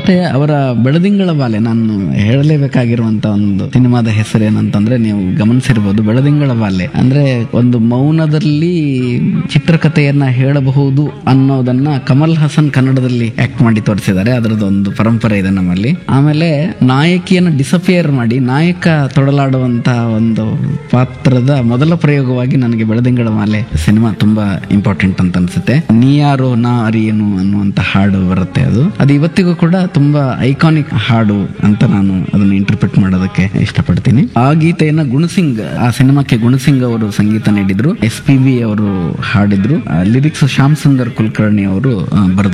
ಮತ್ತೆ ಅವರ ಬೆಳದಿಂಗಳ ಬಾಲೆ ನಾನು ಹೇಳಲೇಬೇಕಾಗಿರುವಂತ ಒಂದು ಸಿನಿಮಾದ ಹೆಸರು ಏನಂತಂದ್ರೆ ನೀವು ಗಮನಿಸಿರ್ಬೋದು ಬೆಳದಿಂಗಳ ಬಾಲೆ ಅಂದ್ರೆ ಒಂದು ಮೌನದಲ್ಲಿ ಚಿತ್ರಕಥೆಯನ್ನ ಹೇಳಬಹುದು ಅನ್ನೋದನ್ನ ಕಮಲ್ ಹಾಸನ್ ಕನ್ನಡದಲ್ಲಿ ಆಕ್ಟ್ ಮಾಡಿ ತೋರಿಸಿದ್ದಾರೆ ಅದರದ್ದು ಒಂದು ಪರಂಪರೆ ಇದೆ ನಮ್ಮಲ್ಲಿ ಆಮೇಲೆ ನಾಯಕಿಯನ್ನು ಡಿಸಪಿಯರ್ ಮಾಡಿ ನಾಯಕ ತೊಡಲಾಡುವಂತಹ ಒಂದು ಪಾತ್ರದ ಮೊದಲ ಪ್ರಯೋಗವಾಗಿ ನನಗೆ ಬೆಳದಿಂಗಳ ಮಾಲೆ ಸಿನಿಮಾ ತುಂಬಾ ಇಂಪಾರ್ಟೆಂಟ್ ಅಂತ ಅನ್ಸುತ್ತೆ ನೀ ಯಾರೋ ನಾ ಅರಿಯೇನು ಅನ್ನುವಂತ ಹಾಡು ಬರುತ್ತೆ ಅದು ಅದು ಇವತ್ತಿಗೂ ಕೂಡ ತುಂಬಾ ಐಕಾನಿಕ್ ಹಾಡು ಅಂತ ನಾನು ಅದನ್ನ ಇಂಟರ್ಪ್ರಿಟ್ ಮಾಡೋದಕ್ಕೆ ಇಷ್ಟಪಡ್ತೀನಿ ಆ ಗೀತೆಯನ್ನ ಗುಣಸಿಂಗ್ ಆ ಸಿನಿಮಾಕ್ಕೆ ಗುಣಸಿಂಗ್ ಅವರು ಸಂಗೀತ ನೀಡಿದ್ರು ಎಸ್ ಪಿ ಬಿ ಅವರು ಹಾಡಿದ್ರು ಲಿರಿಕ್ಸ್ ಶ್ಯಾಮ್ ಸುಂದರ್ ಕುಲಕರ್ಣಿ ಅವರು ಬರೆದಿದ್ರು